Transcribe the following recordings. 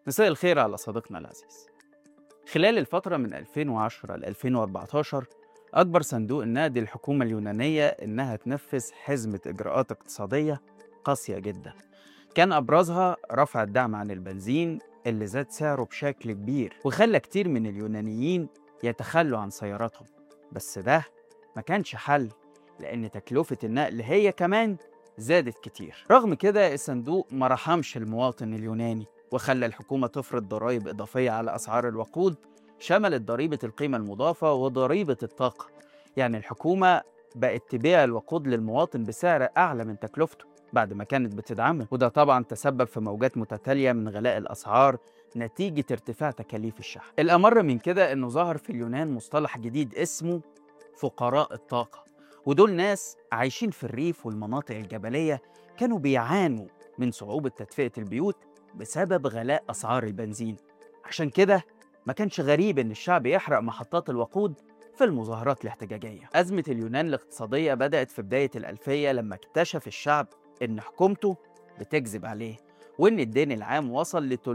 مساء الخير على صديقنا العزيز خلال الفترة من 2010 ل 2014 أجبر صندوق النقد الحكومة اليونانية إنها تنفذ حزمة إجراءات اقتصادية قاسية جدا كان أبرزها رفع الدعم عن البنزين اللي زاد سعره بشكل كبير وخلى كتير من اليونانيين يتخلوا عن سياراتهم بس ده ما كانش حل لأن تكلفة النقل هي كمان زادت كتير رغم كده الصندوق ما رحمش المواطن اليوناني وخلى الحكومة تفرض ضرائب إضافية على أسعار الوقود شملت ضريبة القيمة المضافة وضريبة الطاقة يعني الحكومة بقت تبيع الوقود للمواطن بسعر أعلى من تكلفته بعد ما كانت بتدعمه وده طبعا تسبب في موجات متتالية من غلاء الأسعار نتيجة ارتفاع تكاليف الشحن الأمر من كده أنه ظهر في اليونان مصطلح جديد اسمه فقراء الطاقة ودول ناس عايشين في الريف والمناطق الجبلية كانوا بيعانوا من صعوبة تدفئة البيوت بسبب غلاء أسعار البنزين عشان كده ما كانش غريب إن الشعب يحرق محطات الوقود في المظاهرات الاحتجاجية أزمة اليونان الاقتصادية بدأت في بداية الألفية لما اكتشف الشعب إن حكومته بتكذب عليه وإن الدين العام وصل ل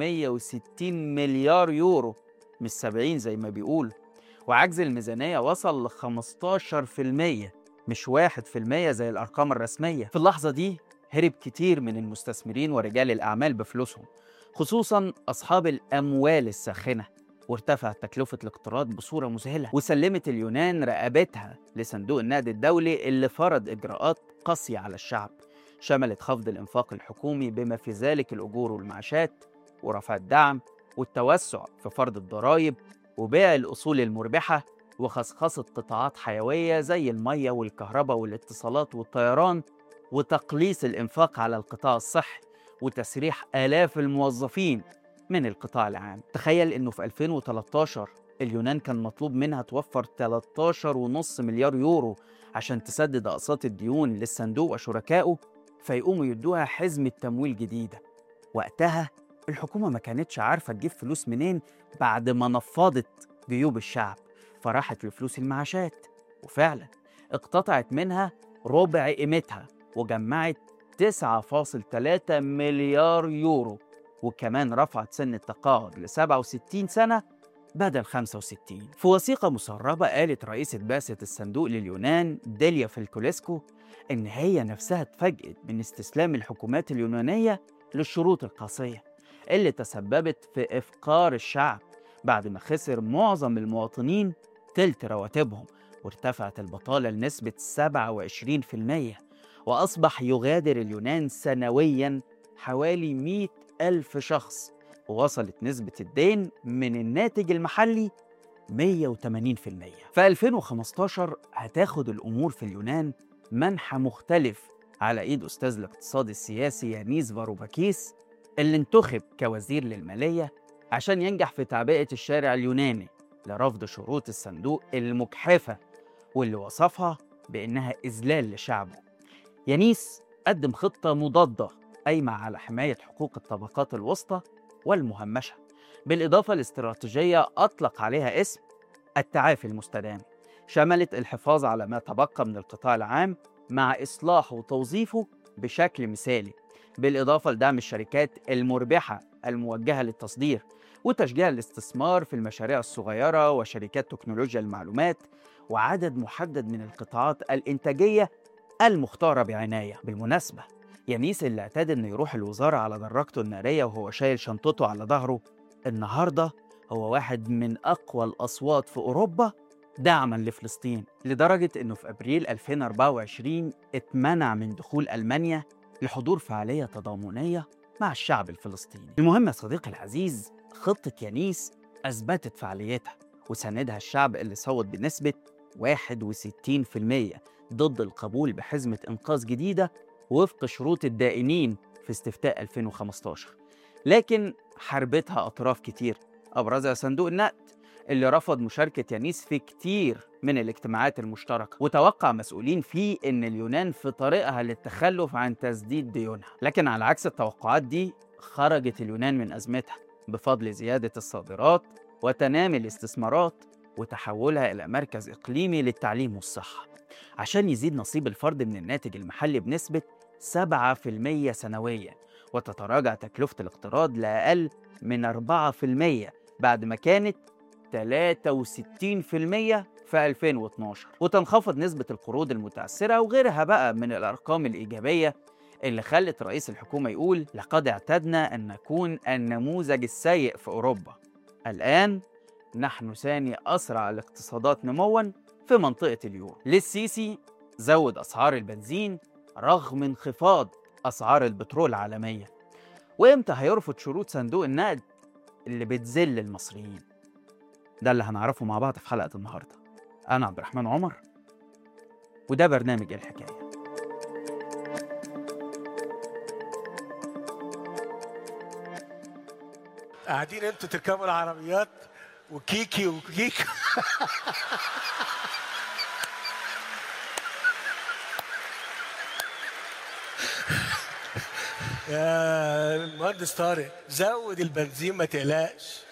360 مليار يورو مش 70 زي ما بيقول وعجز الميزانية وصل ل 15% مش 1% زي الأرقام الرسمية في اللحظة دي هرب كتير من المستثمرين ورجال الأعمال بفلوسهم خصوصا أصحاب الأموال الساخنة وارتفعت تكلفة الاقتراض بصورة مذهلة وسلمت اليونان رقبتها لصندوق النقد الدولي اللي فرض إجراءات قاسية على الشعب شملت خفض الإنفاق الحكومي بما في ذلك الأجور والمعاشات ورفع الدعم والتوسع في فرض الضرائب وبيع الأصول المربحة وخصخصة قطاعات حيوية زي المية والكهرباء والاتصالات والطيران وتقليص الإنفاق على القطاع الصحي وتسريح آلاف الموظفين من القطاع العام تخيل أنه في 2013 اليونان كان مطلوب منها توفر 13.5 مليار يورو عشان تسدد أقساط الديون للصندوق وشركائه فيقوموا يدوها حزمة تمويل جديدة وقتها الحكومة ما كانتش عارفة تجيب فلوس منين بعد ما نفضت جيوب الشعب فراحت لفلوس المعاشات وفعلا اقتطعت منها ربع قيمتها وجمعت 9.3 مليار يورو وكمان رفعت سن التقاعد ل 67 سنة بدل 65 في وثيقة مسربة قالت رئيسة بعثة الصندوق لليونان ديليا فيلكوليسكو إن هي نفسها اتفاجئت من استسلام الحكومات اليونانية للشروط القاسية اللي تسببت في إفقار الشعب بعد ما خسر معظم المواطنين تلت رواتبهم وارتفعت البطالة لنسبة 27% وأصبح يغادر اليونان سنويا حوالي 100 ألف شخص ووصلت نسبة الدين من الناتج المحلي 180% في 2015 هتاخد الأمور في اليونان منحى مختلف على إيد أستاذ الاقتصاد السياسي يانيس فاروباكيس اللي انتخب كوزير للمالية عشان ينجح في تعبئة الشارع اليوناني لرفض شروط الصندوق المجحفة واللي وصفها بإنها إذلال لشعبه يانيس قدم خطة مضادة قايمة على حماية حقوق الطبقات الوسطى والمهمشة بالإضافة لاستراتيجية أطلق عليها اسم التعافي المستدام شملت الحفاظ على ما تبقى من القطاع العام مع إصلاحه وتوظيفه بشكل مثالي بالإضافة لدعم الشركات المربحة الموجهة للتصدير وتشجيع الاستثمار في المشاريع الصغيرة وشركات تكنولوجيا المعلومات وعدد محدد من القطاعات الإنتاجية المختارة بعناية بالمناسبة يانيس اللي اعتاد انه يروح الوزارة على دراجته النارية وهو شايل شنطته على ظهره النهاردة هو واحد من أقوى الأصوات في أوروبا دعما لفلسطين لدرجة انه في أبريل 2024 اتمنع من دخول ألمانيا لحضور فعالية تضامنية مع الشعب الفلسطيني المهم يا صديقي العزيز خطة يانيس أثبتت فعاليتها وساندها الشعب اللي صوت بنسبة 61% ضد القبول بحزمة إنقاذ جديدة وفق شروط الدائنين في استفتاء 2015 لكن حاربتها أطراف كتير أبرزها صندوق النقد اللي رفض مشاركة يانيس في كتير من الاجتماعات المشتركة وتوقع مسؤولين فيه إن اليونان في طريقها للتخلف عن تسديد ديونها لكن على عكس التوقعات دي خرجت اليونان من أزمتها بفضل زيادة الصادرات وتنامي الاستثمارات وتحولها إلى مركز إقليمي للتعليم والصحة عشان يزيد نصيب الفرد من الناتج المحلي بنسبة 7% سنويا وتتراجع تكلفة الاقتراض لأقل من 4% بعد ما كانت 63% في 2012 وتنخفض نسبة القروض المتعثرة وغيرها بقى من الأرقام الإيجابية اللي خلت رئيس الحكومة يقول لقد اعتدنا أن نكون النموذج السيء في أوروبا الآن نحن ثاني أسرع الاقتصادات نموا في منطقة اليورو للسيسي زود أسعار البنزين رغم انخفاض أسعار البترول عالميا وإمتى هيرفض شروط صندوق النقد اللي بتذل المصريين ده اللي هنعرفه مع بعض في حلقة النهاردة أنا عبد الرحمن عمر وده برنامج الحكاية قاعدين انتوا تركبوا العربيات وكيكي وكيكي يا المهندس طارق زود البنزين ما تقلقش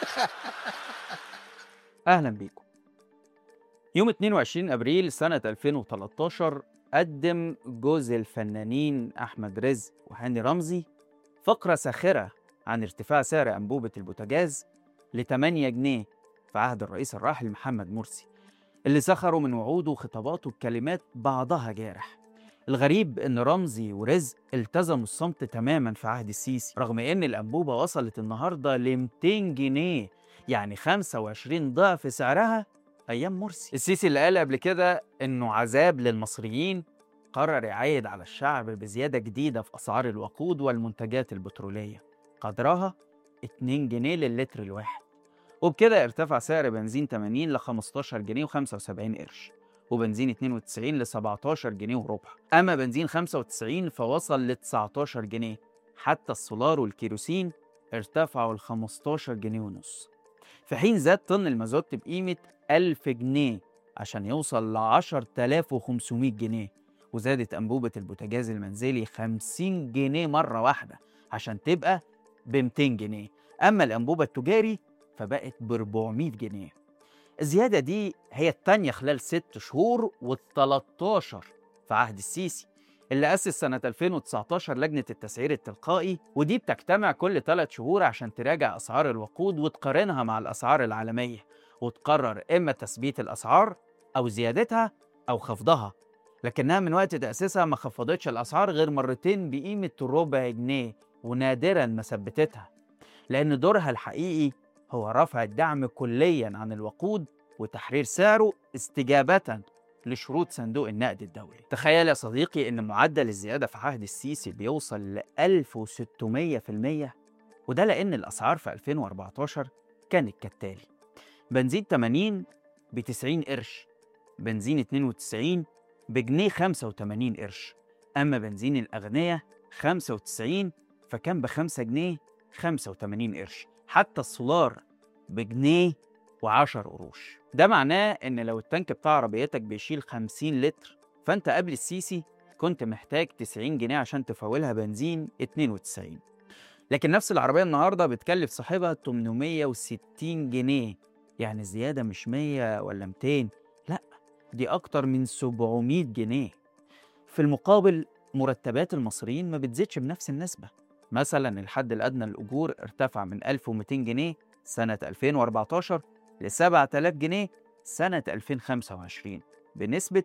أهلا بيكم يوم 22 أبريل سنة 2013 قدم جوز الفنانين أحمد رزق وهاني رمزي فقرة ساخرة عن ارتفاع سعر أنبوبة البوتاجاز ل 8 جنيه في عهد الرئيس الراحل محمد مرسي اللي سخروا من وعوده وخطاباته بكلمات بعضها جارح الغريب ان رمزي ورزق التزموا الصمت تماما في عهد السيسي رغم ان الانبوبه وصلت النهارده ل 200 جنيه يعني 25 ضعف سعرها ايام مرسي السيسي اللي قال قبل كده انه عذاب للمصريين قرر يعيد على الشعب بزياده جديده في اسعار الوقود والمنتجات البتروليه قدرها 2 جنيه للتر الواحد وبكده ارتفع سعر بنزين 80 ل 15 جنيه و75 قرش وبنزين 92 ل 17 جنيه وربع اما بنزين 95 فوصل ل 19 جنيه حتى السولار والكيروسين ارتفعوا ل 15 جنيه ونص في حين زاد طن المازوت بقيمة 1000 جنيه عشان يوصل ل 10500 جنيه وزادت أنبوبة البوتاجاز المنزلي 50 جنيه مرة واحدة عشان تبقى ب 200 جنيه أما الأنبوبة التجاري فبقت ب 400 جنيه الزيادة دي هي التانية خلال ست شهور وال13 في عهد السيسي اللي أسس سنة 2019 لجنة التسعير التلقائي ودي بتجتمع كل ثلاث شهور عشان تراجع أسعار الوقود وتقارنها مع الأسعار العالمية وتقرر إما تثبيت الأسعار أو زيادتها أو خفضها لكنها من وقت تأسيسها ما خفضتش الأسعار غير مرتين بقيمة ربع جنيه ونادرا ما ثبتتها لأن دورها الحقيقي هو رفع الدعم كليا عن الوقود وتحرير سعره استجابة لشروط صندوق النقد الدولي تخيل يا صديقي ان معدل الزيادة في عهد السيسي بيوصل ل 1600% وده لان الاسعار في 2014 كانت كالتالي بنزين 80 ب 90 قرش بنزين 92 بجنيه 85 قرش اما بنزين الاغنياء 95 فكان ب 5 جنيه 85 قرش حتى السولار بجنيه و10 قروش ده معناه ان لو التانك بتاع عربيتك بيشيل 50 لتر فانت قبل السيسي كنت محتاج 90 جنيه عشان تفولها بنزين 92 لكن نفس العربية النهاردة بتكلف صاحبها 860 جنيه يعني الزيادة مش 100 ولا 200 لا دي أكتر من 700 جنيه في المقابل مرتبات المصريين ما بتزيدش بنفس النسبة مثلا الحد الأدنى للأجور ارتفع من 1200 جنيه سنة 2014 ل 7000 جنيه سنة 2025 بنسبة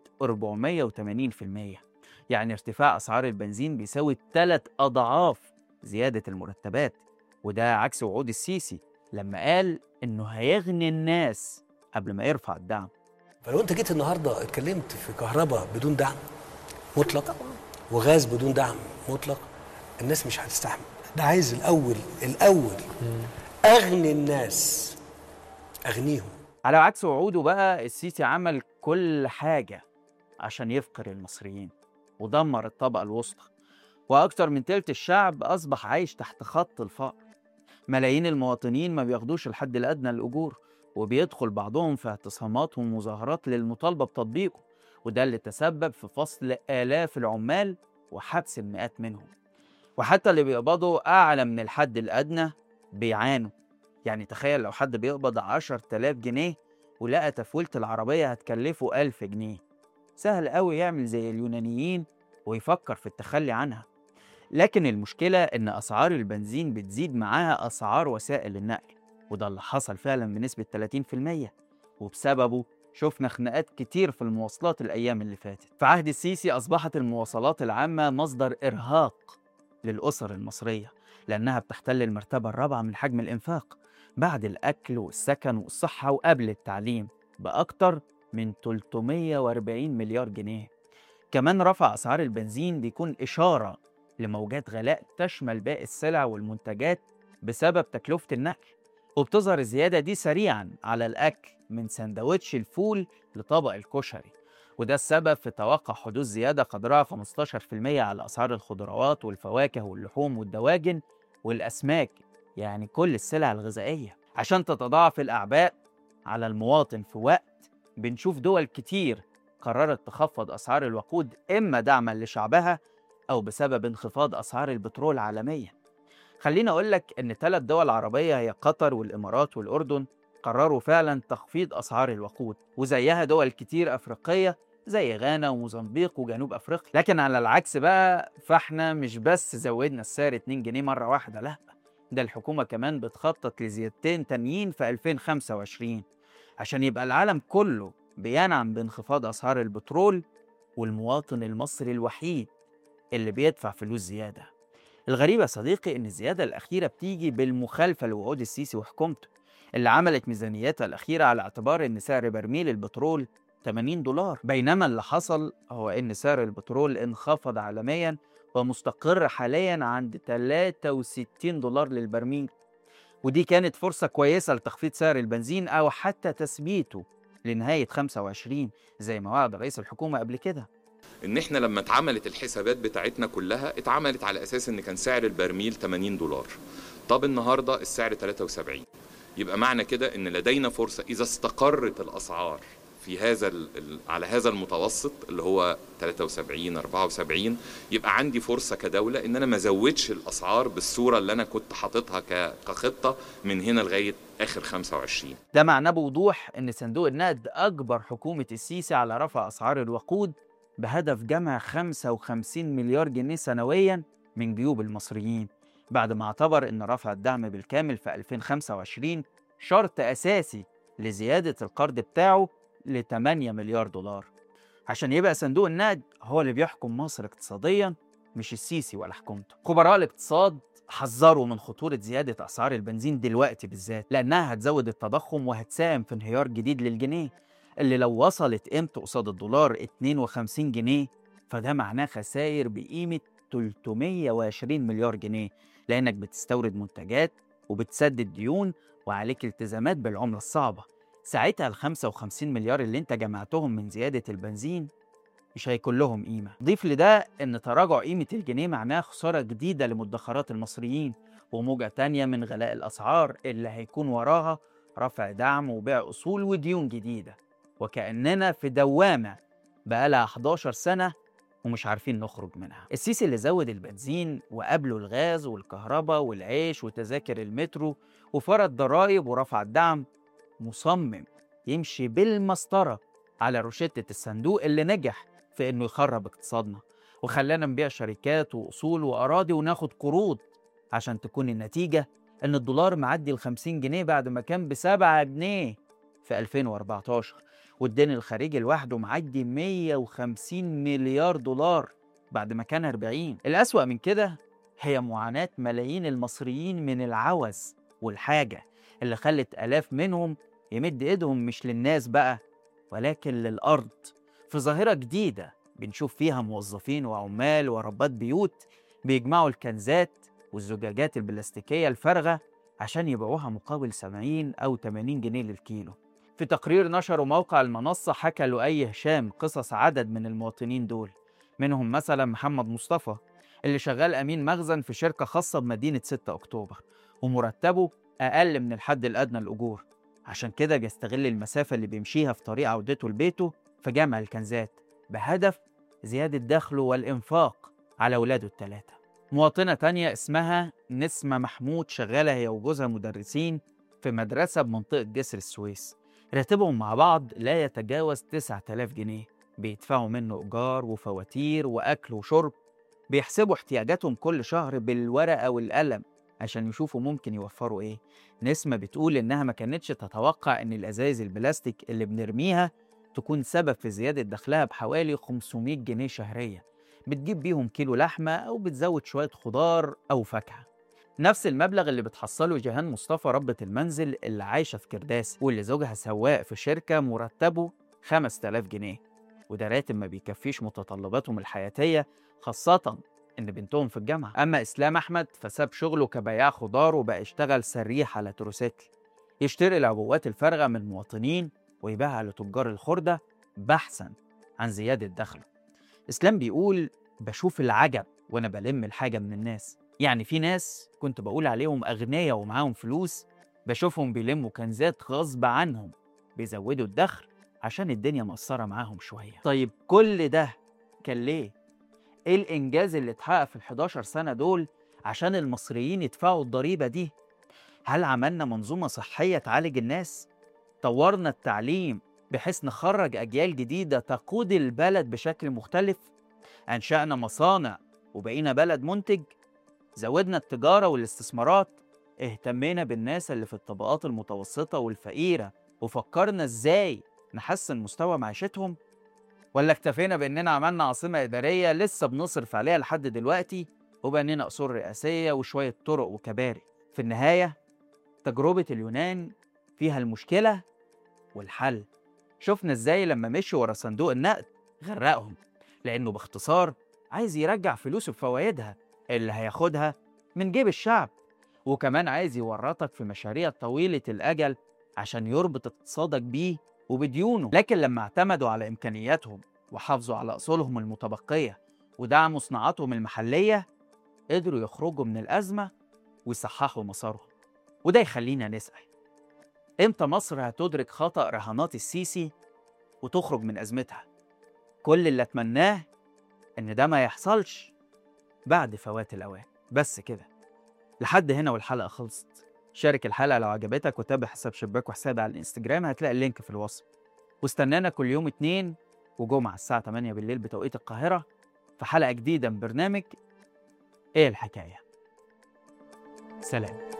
480% يعني ارتفاع أسعار البنزين بيساوي ثلاث أضعاف زيادة المرتبات وده عكس وعود السيسي لما قال إنه هيغني الناس قبل ما يرفع الدعم فلو انت جيت النهارده اتكلمت في كهرباء بدون دعم مطلق وغاز بدون دعم مطلق الناس مش هتستحمل ده عايز الاول الاول اغني الناس اغنيهم على عكس وعوده بقى السيسي عمل كل حاجة عشان يفقر المصريين ودمر الطبقة الوسطى وأكتر من تلت الشعب أصبح عايش تحت خط الفقر ملايين المواطنين ما بياخدوش الحد الأدنى للأجور وبيدخل بعضهم في اعتصامات ومظاهرات للمطالبة بتطبيقه وده اللي تسبب في فصل آلاف العمال وحبس المئات منهم وحتى اللي بيقبضوا أعلى من الحد الأدنى بيعانوا يعني تخيل لو حد بيقبض 10000 جنيه ولقى تفويلة العربية هتكلفه 1000 جنيه سهل قوي يعمل زي اليونانيين ويفكر في التخلي عنها لكن المشكلة إن أسعار البنزين بتزيد معاها أسعار وسائل النقل وده اللي حصل فعلا بنسبة 30% وبسببه شفنا خناقات كتير في المواصلات الأيام اللي فاتت في عهد السيسي أصبحت المواصلات العامة مصدر إرهاق للأسر المصرية لأنها بتحتل المرتبة الرابعة من حجم الإنفاق بعد الأكل والسكن والصحة وقبل التعليم بأكتر من 340 مليار جنيه كمان رفع أسعار البنزين بيكون إشارة لموجات غلاء تشمل باقي السلع والمنتجات بسبب تكلفة النقل وبتظهر الزيادة دي سريعا على الأكل من سندوتش الفول لطبق الكشري وده السبب في توقع حدوث زيادة قدرها 15% على أسعار الخضروات والفواكه واللحوم والدواجن والأسماك يعني كل السلع الغذائية عشان تتضاعف الأعباء على المواطن في وقت بنشوف دول كتير قررت تخفض أسعار الوقود إما دعما لشعبها أو بسبب انخفاض أسعار البترول عالميا خليني أقول لك إن ثلاث دول عربية هي قطر والإمارات والأردن قرروا فعلا تخفيض أسعار الوقود وزيها دول كتير أفريقية زي غانا وموزمبيق وجنوب أفريقيا لكن على العكس بقى فاحنا مش بس زودنا السعر 2 جنيه مرة واحدة لا ده الحكومة كمان بتخطط لزيادتين تانيين في 2025 عشان يبقى العالم كله بينعم بانخفاض أسعار البترول والمواطن المصري الوحيد اللي بيدفع فلوس زيادة الغريب يا صديقي إن الزيادة الأخيرة بتيجي بالمخالفة لوعود السيسي وحكومته اللي عملت ميزانيتها الأخيرة على اعتبار إن سعر برميل البترول 80 دولار بينما اللي حصل هو إن سعر البترول انخفض عالميا ومستقر حاليا عند 63 دولار للبرميل ودي كانت فرصة كويسة لتخفيض سعر البنزين أو حتى تثبيته لنهاية 25 زي ما وعد رئيس الحكومة قبل كده ان احنا لما اتعملت الحسابات بتاعتنا كلها اتعملت على اساس ان كان سعر البرميل 80 دولار طب النهارده السعر 73 يبقى معنى كده ان لدينا فرصه اذا استقرت الاسعار في هذا ال- ال- على هذا المتوسط اللي هو 73 74 يبقى عندي فرصه كدوله ان انا ما ازودش الاسعار بالصوره اللي انا كنت حاططها ك- كخطه من هنا لغايه اخر 25 ده معناه بوضوح إن صندوق النقد أجبر حكومة السيسي على رفع أسعار الوقود بهدف جمع 55 مليار جنيه سنويا من جيوب المصريين بعد ما اعتبر إن رفع الدعم بالكامل في 2025 شرط أساسي لزيادة القرض بتاعه ل 8 مليار دولار عشان يبقى صندوق النقد هو اللي بيحكم مصر اقتصاديا مش السيسي ولا حكومته خبراء الاقتصاد حذروا من خطورة زيادة أسعار البنزين دلوقتي بالذات لأنها هتزود التضخم وهتساهم في انهيار جديد للجنيه اللي لو وصلت قيمته قصاد الدولار 52 جنيه فده معناه خسائر بقيمة 320 مليار جنيه لأنك بتستورد منتجات وبتسدد ديون وعليك التزامات بالعملة الصعبة ساعتها ال 55 مليار اللي انت جمعتهم من زيادة البنزين مش هيكون لهم قيمة ضيف لده ان تراجع قيمة الجنيه معناه خسارة جديدة لمدخرات المصريين وموجة تانية من غلاء الأسعار اللي هيكون وراها رفع دعم وبيع أصول وديون جديدة وكأننا في دوامة بقالها 11 سنة ومش عارفين نخرج منها السيسي اللي زود البنزين وقبله الغاز والكهرباء والعيش وتذاكر المترو وفرض ضرائب ورفع الدعم مصمم يمشي بالمسطرة على روشتة الصندوق اللي نجح في إنه يخرب اقتصادنا وخلانا نبيع شركات وأصول وأراضي وناخد قروض عشان تكون النتيجة إن الدولار معدي ال 50 جنيه بعد ما كان ب 7 جنيه في 2014 والدين الخارجي لوحده معدي 150 مليار دولار بعد ما كان 40 الأسوأ من كده هي معاناة ملايين المصريين من العوز والحاجة اللي خلت آلاف منهم يمد إيدهم مش للناس بقى ولكن للأرض في ظاهرة جديدة بنشوف فيها موظفين وعمال وربات بيوت بيجمعوا الكنزات والزجاجات البلاستيكية الفارغة عشان يبيعوها مقابل 70 أو 80 جنيه للكيلو في تقرير نشره موقع المنصة حكى لؤي هشام قصص عدد من المواطنين دول منهم مثلا محمد مصطفى اللي شغال أمين مخزن في شركة خاصة بمدينة 6 أكتوبر ومرتبه أقل من الحد الأدنى للأجور عشان كده بيستغل المسافة اللي بيمشيها في طريق عودته لبيته في جمع الكنزات بهدف زيادة دخله والإنفاق على ولاده الثلاثة مواطنة تانية اسمها نسمة محمود شغالة هي وجوزها مدرسين في مدرسة بمنطقة جسر السويس راتبهم مع بعض لا يتجاوز 9000 جنيه بيدفعوا منه إيجار وفواتير وأكل وشرب بيحسبوا احتياجاتهم كل شهر بالورقة والقلم عشان يشوفوا ممكن يوفروا ايه نسمة بتقول إنها ما كانتش تتوقع إن الأزايز البلاستيك اللي بنرميها تكون سبب في زيادة دخلها بحوالي 500 جنيه شهريا بتجيب بيهم كيلو لحمة أو بتزود شوية خضار أو فاكهة نفس المبلغ اللي بتحصله جيهان مصطفى ربة المنزل اللي عايشة في كرداس واللي زوجها سواق في شركة مرتبه 5000 جنيه وده راتب ما بيكفيش متطلباتهم الحياتية خاصة إن بنتهم في الجامعة أما إسلام أحمد فساب شغله كبياع خضار وبقى يشتغل سريح على تروسيكل يشتري العبوات الفارغة من المواطنين ويبيعها لتجار الخردة بحثا عن زيادة دخله إسلام بيقول بشوف العجب وأنا بلم الحاجة من الناس يعني في ناس كنت بقول عليهم أغنياء ومعاهم فلوس بشوفهم بيلموا كنزات غصب عنهم بيزودوا الدخل عشان الدنيا مقصرة معاهم شوية طيب كل ده كان ليه؟ ايه الانجاز اللي اتحقق في ال 11 سنه دول عشان المصريين يدفعوا الضريبه دي هل عملنا منظومه صحيه تعالج الناس طورنا التعليم بحيث نخرج اجيال جديده تقود البلد بشكل مختلف انشانا مصانع وبقينا بلد منتج زودنا التجاره والاستثمارات اهتمينا بالناس اللي في الطبقات المتوسطه والفقيره وفكرنا ازاي نحسن مستوى معيشتهم ولا اكتفينا باننا عملنا عاصمه اداريه لسه بنصرف عليها لحد دلوقتي وبنينا قصور رئاسيه وشويه طرق وكباري في النهايه تجربه اليونان فيها المشكله والحل شفنا ازاي لما مشوا ورا صندوق النقد غرقهم لانه باختصار عايز يرجع فلوسه بفوائدها اللي هياخدها من جيب الشعب وكمان عايز يورطك في مشاريع طويله الاجل عشان يربط اقتصادك بيه وبديونه لكن لما اعتمدوا على إمكانياتهم وحافظوا على أصولهم المتبقية ودعموا صناعاتهم المحلية قدروا يخرجوا من الأزمة ويصححوا مسارهم وده يخلينا نسأل إمتى مصر هتدرك خطأ رهانات السيسي وتخرج من أزمتها كل اللي أتمناه إن ده ما يحصلش بعد فوات الأوان بس كده لحد هنا والحلقة خلصت شارك الحلقة لو عجبتك وتابع حساب شباك وحساب على الانستجرام هتلاقي اللينك في الوصف واستنانا كل يوم اتنين وجمعة الساعة 8 بالليل بتوقيت القاهرة في حلقة جديدة من برنامج ايه الحكاية سلام